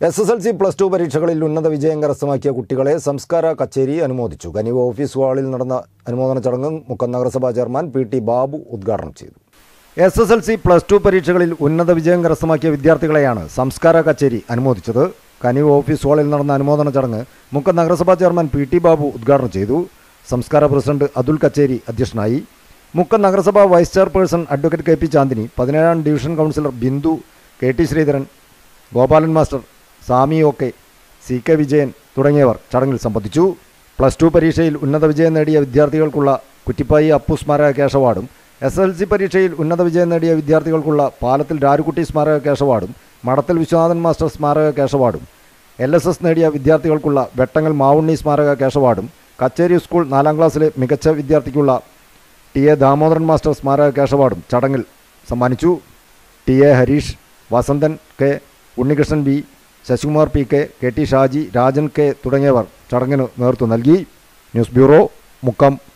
S S L C plus two പരീക്ഷകളിൽ ഉന്നത വിജയം കരസ്ഥമാക്കിയ കുട്ടികളെ സംസ്കാര കച്ചേരി അനുമോദിച്ചു കനിവ് ഓഫീസ് ഹാളിൽ നടന്ന അനുമോദന ചടങ്ങ് മുക്കം നഗരസഭാ ചെയർമാൻ പി ടി ബാബു ഉദ്ഘാടനം ചെയ്തു S S L C plus two പരീക്ഷകളിൽ ഉന്നത വിജയം കരസ്ഥമാക്കിയ വിദ്യാർത്ഥികളെയാണ് സംസ്കാര കച്ചേരി അനുമോദിച്ചത് കനിവ് ഓഫീസ് ഹാളിൽ നടന്ന അനുമോദന ചടങ്ങ് മുക്കം നഗരസഭാ ചെയർമാൻ പി ടി ബാബു ഉദ്ഘാടനം ചെയ്തു സംസ്കാര പ്രസിഡന്റ് അതുൽ കച്ചേരി അധ്യക്ഷനായി മുക്കം നഗരസഭാ vice chairperson advocate K P Chandini പതിനേഴാം division councillor Bindu K T Sreedharan Gopalan master Sami O K C K Vijayan തുടങ്ങിയവർ ചടങ്ങിൽ സംബന്ധിച്ചു പ്ലസ് ടു പരീക്ഷയിൽ ഉന്നത വിജയം നേടിയ വിദ്യാർത്ഥികൾക്കുള്ള കുറ്റിപ്പായി അപ്പു സ്മാരക ക്യാഷ് അവാർഡും എസ് എൽ സി പരീക്ഷയിൽ ഉന്നത വിജയം നേടിയ വിദ്യാർത്ഥികൾക്കുള്ള പാലത്തിൽ രാരുകുട്ടി സ്മാരക ക്യാഷ് അവാർഡും മടത്തിൽ വിശ്വനാഥൻ മാസ്റ്റർ സ്മാരക ക്യാഷ് അവാർഡും എൽ എസ് എസ് നേടിയ വിദ്യാർത്ഥികൾക്കുള്ള വെട്ടങ്ങൽ മാവുണ്ണി സ്മാരക ക്യാഷ് അവാർഡും കച്ചേരി സ്കൂൾ നാലാം ക്ലാസ്സിലെ മികച്ച വിദ്യാർത്ഥിക്കുള്ള ടി എ ദാമോദരൻ മാസ്റ്റർ സ്മാരക ക്യാഷ് അവാർഡും ചടങ്ങിൽ സമ്മാനിച്ചു T A Harish Vasanthan K Unnikrishnan B Sasikumar P K K T Shaji Rajan K തുടങ്ങിയവർ ചടങ്ങിന് നേതൃത്വം നൽകി ന്യൂസ് ബ്യൂറോ മുക്കം